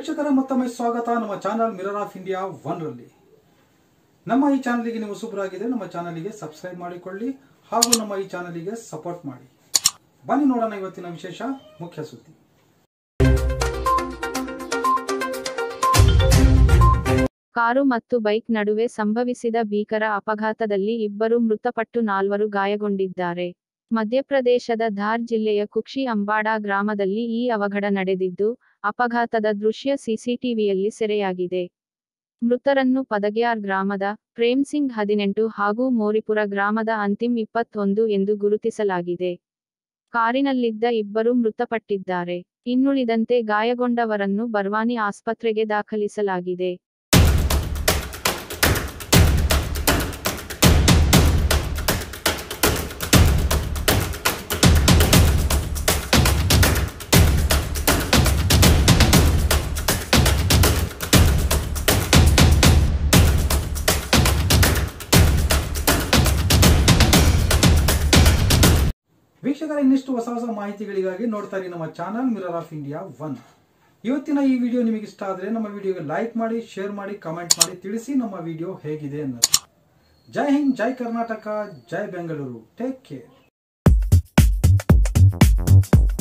ವೀಕ್ಷಕರ ಮತ್ತೊಮ್ಮೆ ಸ್ವಾಗತ ನಮ್ಮ channel mirror of India one ರಲ್ಲಿ ನಮ್ಮ ಈ ಚಾನಲ್ಗೆ ನೀವು ಹೊಸಬರಾಗಿದ್ರೆ ನಮ್ಮ ಚಾನಲ್ಗೆ ಸಬ್ಸ್ಕ್ರೈಬ್ ಮಾಡಿಕೊಳ್ಳಿ ಹಾಗೂ ನಮ್ಮ ಈ ಚಾನಲ್ಗೆ ಸಪೋರ್ಟ್ ಮಾಡಿ ಬನ್ನಿ ನೋಡೋಣ ಇವತ್ತಿನ ವಿಶೇಷ ಮುಖ್ಯ ಸುದ್ದಿ ಕಾರು ಮತ್ತು ಬೈಕ್ ನಡುವೆ ಸಂಭವಿಸಿದ ಭೀಕರ ಅಪಘಾತದಲ್ಲಿ ಇಬ್ಬರು ಮೃತಪಟ್ಟು ನಾಲ್ವರು ಗಾಯಗೊಂಡಿದ್ದಾರೆ ಮಧ್ಯಪ್ರದೇಶದ ಧಾರ್ ಜಿಲ್ಲೆಯ ಕುಕ್ಷಿ ಅಂಬಾಡಾ ಗ್ರಾಮದಲ್ಲಿ ಈ ಅವಘಡ ನಡೆದಿದ್ದು ಅಪಘಾತದ ದೃಶ್ಯ ಸಿಸಿಟಿವಿಯಲ್ಲಿ ಸೆರೆಯಾಗಿದೆ ಮೃತರನ್ನು ಪದಗ್ಯಾರ್ ಗ್ರಾಮದ ಪ್ರೇಮ್ ಸಿಂಗ್ ಹದಿನೆಂಟು ಹಾಗೂ ಮೋರಿಪುರ ಗ್ರಾಮದ ಅಂತಿಮ್ ಇಪ್ಪತ್ತೊಂದು ಎಂದು ಗುರುತಿಸಲಾಗಿದೆ ಕಾರಿನಲ್ಲಿದ್ದ ಇಬ್ಬರು ಮೃತಪಟ್ಟಿದ್ದಾರೆ ಇನ್ನುಳಿದಂತೆ ಗಾಯಗೊಂಡವರನ್ನು ಬರ್ವಾನಿ ಆಸ್ಪತ್ರೆಗೆ ದಾಖಲಿಸಲಾಗಿದೆ ವೀಕ್ಷಕರ ಇನ್ನಿಷ್ಟು ಹೊಸ ಹೊಸ ಮಾಹಿತಿಗಳಿಗಾಗಿ ನೋಡ್ತಾ ಇರಿ ನಮ್ಮ channel mirror of India one ಇವತ್ತಿನ ಈ ವಿಡಿಯೋ ನಿಮಗೆ ಇಷ್ಟ ಆದರೆ ನಮ್ಮ ವಿಡಿಯೋಗೆ ಲೈಕ್ ಮಾಡಿ ಶೇರ್ ಮಾಡಿ ಕಮೆಂಟ್ ಮಾಡಿ ತಿಳಿಸಿ ನಮ್ಮ ವಿಡಿಯೋ ಹೇಗಿದೆ ಅನ್ನೋದು ಜೈ ಹಿಂದ್ ಜೈ ಕರ್ನಾಟಕ ಜೈ ಬೆಂಗಳೂರು ಟೇಕ್ ಕೇರ್